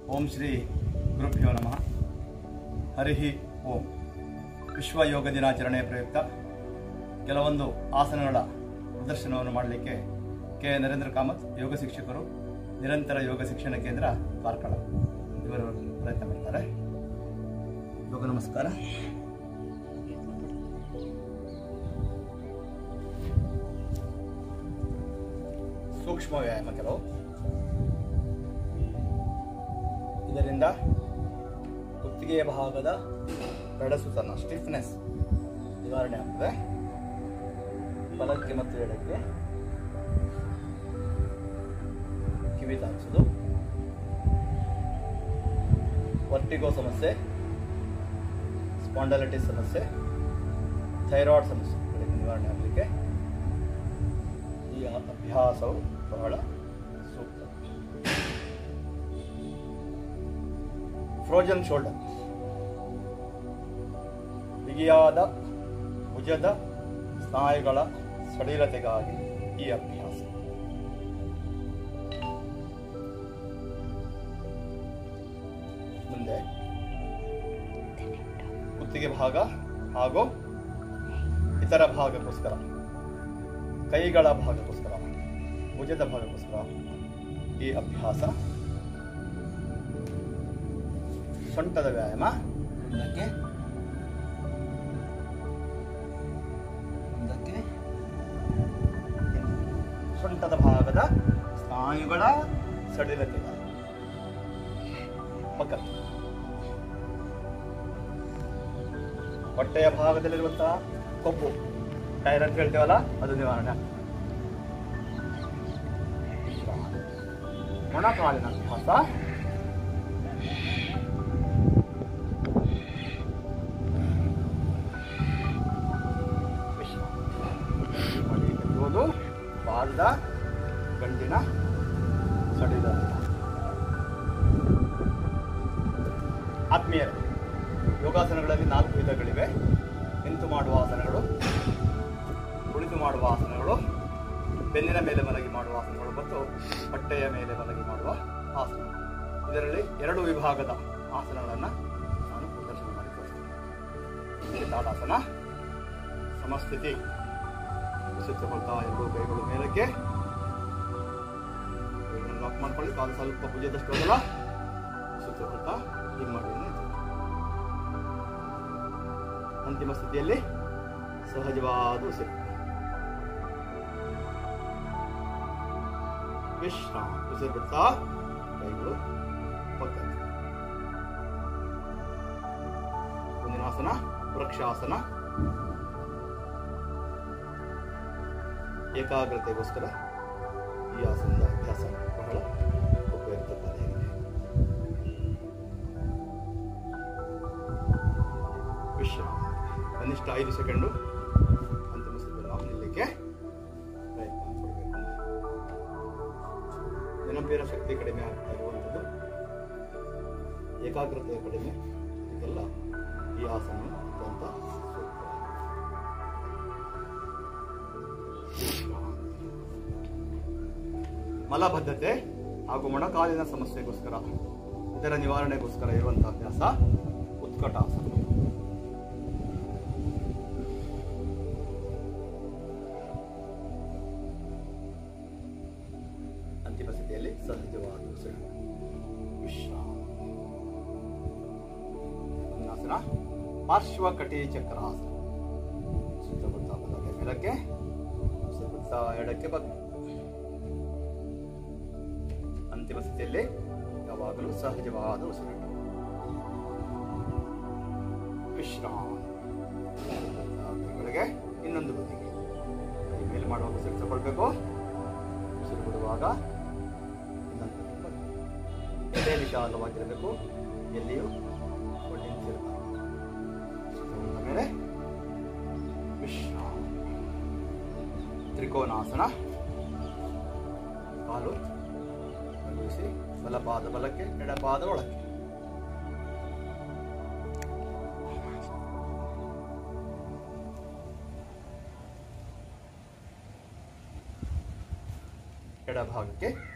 ಓಂ ಶ್ರೀ ಗುರುಭ್ಯೋ ನಮಃ ಹರಿ ಓಂ ವಿಶ್ವ ಯೋಗ ದಿನಾಚರಣೆ ಪ್ರಯುಕ್ತ ಕೆಲವೊಂದು ಆಸನಗಳ ಪ್ರದರ್ಶನವನ್ನು ಮಾಡಲಿಕ್ಕೆ ಕೆ ನರೇಂದ್ರ ಕಾಮತ್ ಯೋಗ ಶಿಕ್ಷಕರು ನಿರಂತರ ಯೋಗ ಶಿಕ್ಷಣ ಕೇಂದ್ರ ಕಾರ್ಕಳ ಇವರು ಪ್ರಯತ್ನ ಮಾಡ್ತಾರೆ ಯೋಗ ನಮಸ್ಕಾರ ಸೂಕ್ಷ್ಮ ವ್ಯಾಯಾಮ ಕೆಲವು ಇದರಿಂದ ಕುತ್ತಿಗೆಯ ಭಾಗದ ಬೆಡಸುತನ ಸ್ಟಿಫ್ನೆಸ್ ನಿವಾರಣೆ ಆಗ್ತದೆ ಬಲಕ್ಕೆ ಮತ್ತು ಎಡಕ್ಕೆ ಕಿವಿ ತಾಗಿಸೋದು ವರ್ಟಿಗೋ ಸಮಸ್ಯೆ ಸ್ಪಾಂಡಲಿಟಿಸ್ ಸಮಸ್ಯೆ ಥೈರಾಯ್ಡ್ ಸಮಸ್ಯೆ ಇದಕ್ಕೆ ನಿವಾರಣೆ ಆಗಲಿಕ್ಕೆ ಈ ಅಭ್ಯಾಸವು ಬಹಳ ಸೂಕ್ತ ಫ್ರೋಜನ್ ಶೋಲ್ಡರ್ ಬಿಗಿಯಾದ ಭುಜದ ಸ್ನಾಯುಗಳ ಸಡಿಲತೆಗಾಗಿ ಈ ಅಭ್ಯಾಸ ಮುಂದೆ ಕುತ್ತಿಗೆ ಭಾಗ ಹಾಗೂ ಇತರ ಭಾಗಕ್ಕೋಸ್ಕರ ಕೈಗಳ ಭಾಗಕ್ಕೋಸ್ಕರ ಭುಜದ ಭಾಗಕ್ಕೋಸ್ಕರ ಈ ಅಭ್ಯಾಸ ಸೊಂಟದ ವ್ಯಾಯಾಮ ಮುಂದಕ್ಕೆ ಮುಂದಕ್ಕೆ ಸೊಂಟದ ಭಾಗದ ಸ್ನಾಯುಗಳ ಸಡಿಲತೆ ಮಕ್ಕಳು ಹೊಟ್ಟೆಯ ಭಾಗದಲ್ಲಿರುವಂತಹ ಕೊಬ್ಬು ಟೈರ್ ಅಂತ ಹೇಳ್ತೇವಲ್ಲ ಅದು ನಿವಾರಣೆ ಮೊಣಕಾಲಿನ ಅಭ್ಯಾಸ ಇರುವುದು ಪಾದದ ಗಂಟಿನ ಸಡಿಲ ಆತ್ಮೀಯರೇ ಯೋಗಾಸನಗಳಲ್ಲಿ ನಾಲ್ಕು ವಿಧಗಳಿವೆ ನಿಂತು ಮಾಡುವ ಆಸನಗಳು ಕುಳಿತು ಮಾಡುವ ಆಸನಗಳು ಬೆನ್ನಿನ ಮೇಲೆ ಮಲಗಿ ಮಾಡುವ ಆಸನಗಳು ಮತ್ತು ಹೊಟ್ಟೆಯ ಮೇಲೆ ಮಲಗಿ ಮಾಡುವ ಆಸನ ಇದರಲ್ಲಿ ಎರಡು ವಿಭಾಗದ ಆಸನಗಳನ್ನು ನಾನು ಪ್ರದರ್ಶನ ಮಾಡಿ ತೋರಿಸ್ತೇನೆ ತಾಡಾಸನ ಸಮಸ್ಥಿತಿ ಸುತ್ತಕೊಳ್ತಾ ಎರಡು ಕೈಗಳು ಮೇಲಕ್ಕೆ ಕೈಗಳನ್ನು ಲಾಕ್ ಮಾಡ್ಕೊಳ್ಳಿ ಕಾಲು ಸ್ವಲ್ಪ ಭುಜದಷ್ಟು ಅದಲ್ಲ ಸುತ್ತಕೊಳ್ತಾ ಹಿಂಗೆ ಮಾಡಿ ನಿಂತು. ಅಂತಿಮ ಸ್ಥಿತಿಯಲ್ಲಿ ಸಹಜವಾದ ಉಸಿರು ವಿಶ್ರಾಮ ಉಸಿರು ಬಿಡ್ತಾ ಕೈಗಳು ಪಕ್ಕ ಮುಂದಿನ ಆಸನ ವೃಕ್ಷಾಸನ ಏಕಾಗ್ರತೆಗೋಸ್ಕರ ಈ ಆಸನದ ಅಭ್ಯಾಸ ಬಹಳ ಉಪಯುಕ್ತಕಾರಿಯಾಗಿದೆ ವಿಶ್ರಾಮ ಕನಿಷ್ಠ ಐದು ಸೆಕೆಂಡು ಅಂತಿಮ ಸ್ಥಿತಿಯಲ್ಲಿ ನಾವು ನಿಲ್ಲಕ್ಕೆ ಪ್ರಯತ್ನ ಪಡಬೇಕು ನೆನಪಿನ ಶಕ್ತಿ ಕಡಿಮೆ ಆಗ್ತಾ ಇರುವಂಥದ್ದು ಏಕಾಗ್ರತೆ ಕಡಿಮೆ ಇದೆಲ್ಲ ಈ ಆಸನ ಅತ್ಯಂತ ಸೂಕ್ತ ಮಲಬದ್ಧತೆ ಹಾಗೂ ಮೊಣಕಾಲಿನ ಸಮಸ್ಯೆಗೋಸ್ಕರ ಇದರ ನಿವಾರಣೆಗೋಸ್ಕರ ಇರುವಂತಹ ಅಭ್ಯಾಸ ಉತ್ಕಟಾಸನ ಅಂತಿಮ ಸ್ಥಿತಿಯಲ್ಲಿ ಸಹಜವಾದ ಉಸಿರು ವಿಶ್ರಾಮ ಆಸನ ಪಾರ್ಶ್ವ ಕಟಿ ಚಕ್ರಾಸನ ಸುತ್ತಮುತ್ತ ಬಲಕ್ಕೆ ಮೇಲಕ್ಕೆ ಸುತ್ತ ಎಡಕ್ಕೆ ಬಗ್ಗೆ ಅಂತಿಮ ಸ್ಥಿತಿಯಲ್ಲಿ ಯಾವಾಗಲೂ ಸಹಜವಾದ ಉಸಿರಾಟ ವಿಶ್ರಾಮ ಕೈಗಳಿಗೆ ಇನ್ನೊಂದು ಬದಿಗೆ ಕೈ ಮೇಲೆ ಮಾಡುವಾಗ ಉಸಿರು ತಗೊಳ್ಬೇಕು ಉಸಿರು ಬಿಡುವಾಗ ಇನ್ನೊಂದು ಬದಿ. ಎದೆ ವಿಶಾಲವಾಗಿರಬೇಕು ಎಲ್ಲಿಯೂ ಒಳ್ಳೆಯ ಮೇಲೆ ವಿಶ್ರಾಮ ತ್ರಿಕೋನಾಸನ ಕಾಲು ಅನುಭವಿಸಿ ಬಲಪಾದ ಬಲಕ್ಕೆ ಎಡಪಾದ ಒಳಕ್ಕೆ ಎಡಭಾಗಕ್ಕೆ